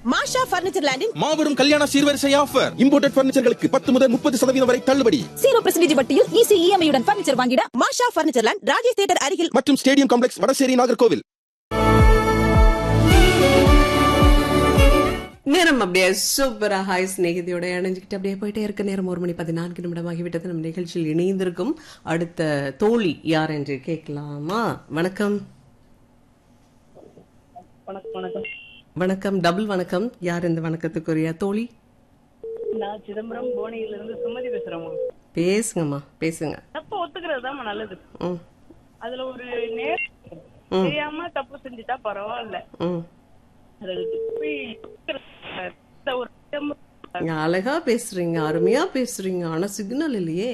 மாஷா furniture லேண்டின் மாபெரும் கல்யாண சீர்வரிசை ஆஃபர் இம்போர்ட்டட் பர்னிச்சர்களுக்கு பத்து முதல் முப்பது சதவீதம் வரை தள்ளுபடி ஜீரோ பர்சன்டேஜ் வட்டியில் ஈஸி இஎம்ஐயுடன் பர்னிச்சர் வாங்கிட Masha furniture land Rajesh theatre அருகில் மற்றும் ஸ்டேடியம் காம்ப்ளெக்ஸ் வடசேரி நாகர்கோவில் நேரம் அப்படியே சூப்பரா ஹாய் ஸ்நேகிதியோட இணைஞ்சுக்கிட்டு அப்படியே போயிட்டே இருக்க நேரம் ஒரு மணி பதினான்கு நிமிடமாகிவிட்டது நம்ம நிகழ்ச்சியில் இணைந்திருக்கும் அடுத்த தோழி யார் என்று கேட்கலாமா வணக்கம் வணக்கம் வணக்கம் வணக்கம் டபுள் வணக்கம் யார் இந்த வணக்கத்துக்குரிய தோழி நான் சிதம்பரம் புவனையில இருந்து சுமதி பேசுறேம்மா பேசுங்கம்மா பேசுங்க தப்பு ஒத்துக்கிறது நல்லது ம் அதுல ஒரு நேர் தெரியாம தப்பு செஞ்சுட்டா பரவாயில்ல ம் அதுல போய் இந்த ஒரு நீங்க அழகா பேசுறீங்க அருமையா பேசுறீங்க ஆனா சிக்னல் இல்லையே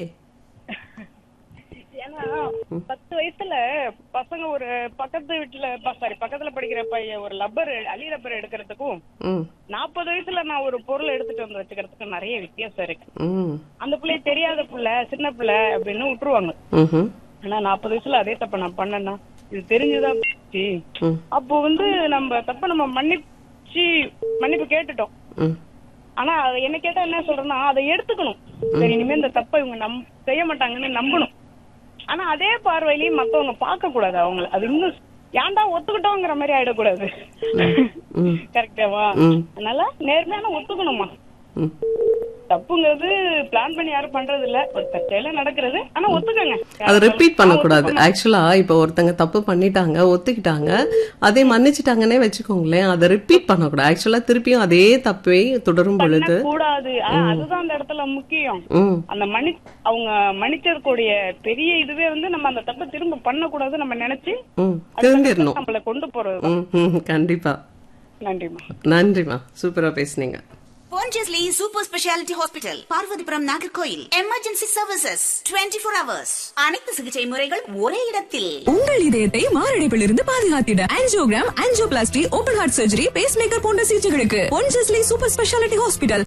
ஏன்னா பத்து வயசுல பசங்க ஒரு பக்கத்து வீட்டுல சாரி பக்கத்துல படிக்கிற பையன் ஒரு லப்பர் அலி ரப்பர் எடுக்கிறதுக்கும் ம் நாற்பது வயசுல நான் ஒரு பொருள் எடுத்துட்டு வந்து வச்சுக்கிறதுக்கு நிறைய வித்தியாசம் இருக்கு ம் அந்த பிள்ளை தெரியாத பிள்ளை சின்ன பிள்ளை அப்படின்னு விட்டுருவாங்க ம்ஹும். ஆனா நாற்பது வயசுல அதே தப்ப நான் பண்ணேன்னா இது தெரிஞ்சுதான் போச்சு. ம் அப்போ வந்து நம்ம தப்ப நம்ம மன்னிச்சு மன்னிப்பு கேட்டுட்டோம் ம் ஆனா அதை என்ன கேட்டா என்ன சொல்றேன்னா அதை எடுத்துக்கணும் சரி இனிமே இந்த தப்பை இவங்க நம் செய்ய மாட்டாங்கன்னு நம்பணும் ஆனா அதே பார்வையிலயும் மத்தவங்க பார்க்க கூடாது அவங்கள அது இன்னும் ஏன்டா ஒத்துக்கிட்டோங்கிற மாதிரி ஆயிடக்கூடாது ம் கரெக்டாவா ம் அதனால நேர்மையான ஒத்துக்கணுமா ம் தப்புங்கிறது பிளான் பண்ணி யாரும் பண்றது இல்ல ஒரு தற்செயல நடக்கிறது ஆனா ஒத்துக்கங்க அதை ரிப்பீட் பண்ணக்கூடாது ஆக்சுவலா இப்போ ஒருத்தங்க தப்பு பண்ணிட்டாங்க ஒத்துக்கிட்டாங்க அதே மன்னிச்சிட்டாங்கன்னே வச்சுக்கோங்களேன் அதை ரிப்பீட் பண்ணக்கூடாது ஆக்சுவலா திருப்பியும் அதே தப்பை தொடரும் பொழுது கூடாது ஆனா அதுதான் அந்த இடத்துல முக்கியம் ம் அந்த மனி அவங்க மன்னிச்சதுக்கூடிய பெரிய இதுவே வந்து நம்ம அந்த தப்பை திரும்ப பண்ணக்கூடாது நம்ம நினைச்சு ம் திருந்திடணும் நம்மள கொண்டு போறது ம் ம் கண்டிப்பா நன்றிமா நன்றிம்மா சூப்பரா பேசுனீங்க Pondicherry Super Speciality Hospital, Parvathipuram Nagercoil emergency services 24 four hours அனைத்து சிகிச்சை முறைகள் ஒரே இடத்தில் உங்கள் இதயத்தை மாரடைப்பிலிருந்து பாதுகாத்திட angiogram angioplasty open heart surgery pacemaker போன்ற சிகிச்சைகளுக்கு பொன்ஜஸ்லி சூப்பர் ஸ்பெஷாலிட்டி ஹாஸ்பிட்டல்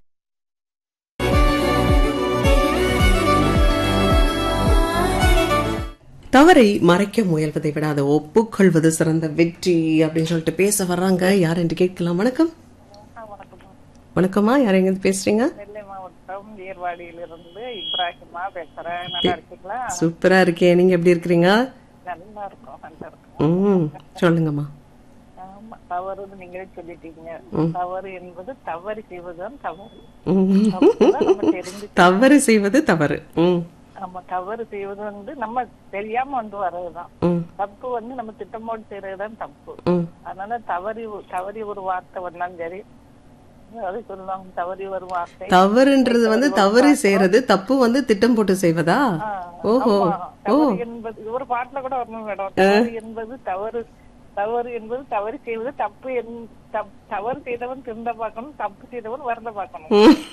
தவறை மறைக்க முயல்வதை விட அதை ஒப்புக்கொள்வது சிறந்த வெற்றி அப்படின்னு சொல்லிட்டு பேச வர்றாங்க யார் என்று கேட்கலாம் வணக்கம் வணக்கம்மா யார் எங்க பேசுறீங்க நெல்லை மாவட்டம் ஏர்வாடியிலிருந்து இப்ராஹிமா பேசுறேன் நல்லா இருக்கீங்களா சூப்பரா இருக்கேன் நீங்க எப்படி இருக்கிறீங்க நல்லா இருக்கும் நல்லா இருக்கும் ம் சொல்லுங்கம்மா ஆமா தவறுன்னு நீங்களே சொல்லிட்டீங்க தவறு என்பது தவறு செய்வதுதான் தவறு ம். தப்புதான் நம்ம தெரிஞ்சு தவறு செய்வது தவறு ம் நம்ம தவறு செய்வது வந்து நம்ம தெரியாம வந்து வர்றதுதான் ம் தப்பு வந்து நம்ம திட்டமோடு செய்யறதுதான் தப்பு ம் அதனால தவறி தவறி ஒரு வார்த்தை வந்தாலும் சரி அது சொல்லுவாங்க தவறி ஒரு வார்த்தை தவறுன்றது வந்து தவறு செய்யறது தப்பு வந்து திட்டம் போட்டு செய்வதா ஓஹோ ஆமா, தவறு என்பது ஒரு பாட்டுல கூட வரணும் மேடம் தவறு என்பது தவறு தவறு என்பது தவறு செய்வது தப்பு என்- தப்- தவறு செய்தவன் திருந்த பார்க்கணும் தப்பு செய்தவன் வருந்த பார்க்கணும்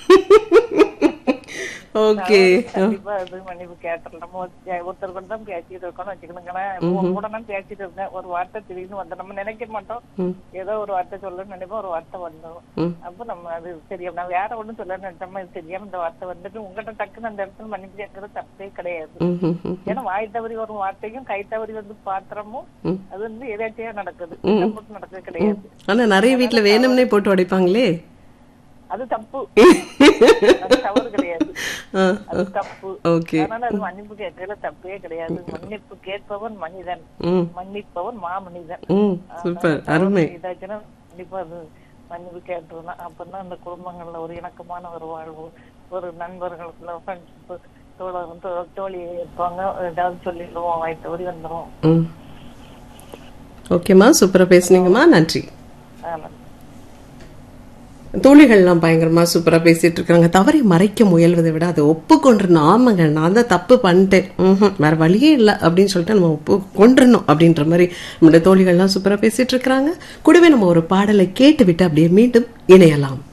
ஓகே கண்டிப்பா அது மன்னிப்பு கேட்டுறோம் நம்ம ஒரு- ஒருத்தர் கூட தான் பேசிட்டு இருக்கோம்னு வச்சுக்கணுங்களேன் உங்க கூட நான் பேசிட்டு இருந்தேன் ஒரு வார்த்தை திடீர்னு வந்து நம்ம நினைக்க மாட்டோம் ஏதோ ஒரு வார்த்தை சொல்லணும்னு நினைப்போம் ஒரு வார்த்தை வந்துடும் அப்ப நம்ம அது தெரியும் நான் வேற ஒண்ணும் சொல்ல நினைச்சோமா இது தெரியாம இந்த வார்த்தை வந்துட்டு உங்ககிட்ட டக்குன்னு அந்த இடத்துல மன்னிப்பு கேட்கறது தப்பே கிடையாது ம், ம், ம். ஏன்னா வாய் தவறி வரும் வார்த்தையும் கை தவறி வந்து பாத்திரமும் அது வந்து எதாச்சியா நடக்குது திட்டம் போட்டு நடக்கிறது கிடையாது ஆனா நிறைய வீட்ல வேணும்னே போட்டு உடைப்பாங்களே அது தப்பு அது தவறு கிடையாது ஆ, அது தப்பு ஓகே அதனால அது மன்னிப்பு கேட்கறதுல தப்பே கிடையாது மன்னிப்பு கேட்பவன் மனிதன் ம் மன்னிப்பவன் மாமனிதன் ம் சூப்பர் அருமை இதாச்சுன்னா கண்டிப்பா அது மன்னிப்பு கேட்டுருந்தா அப்பதான் அந்த குடும்பங்கள்ல ஒரு இணக்கமான ஒரு வாழ்வு ஒரு நண்பர்களுக்குள்ள ஃப்ரெண்ட்ஷிப் தோழர் தோ- தோழி இருப்பாங்க ஏதாவது சொல்லிடுவோம் வாய் தவறி வந்துடும் ம் ஓகேம்மா சூப்பரா பேசுனீங்கம்மா நன்றி அதனால தோழிகள்லாம் பயங்கரமா சூப்பரா பேசிட்டு இருக்காங்க தவறை மறைக்க முயல்வதை விட அதை ஒப்புக்கொண்டுறணும் ஆமாங்க நான் தான் தப்பு பண்ணிட்டேன் ம்ஹும், வேற வழியே இல்லை அப்படின்னு சொல்லிட்டு நம்ம ஒப்பு கொண்டுறணும் அப்படின்ற மாதிரி நம்மளுடைய தோழிகள்லாம் சூப்பரா பேசிட்டு இருக்கிறாங்க கூடவே நம்ம ஒரு பாடலை கேட்டு விட்டு அப்படியே மீண்டும் இணையலாம்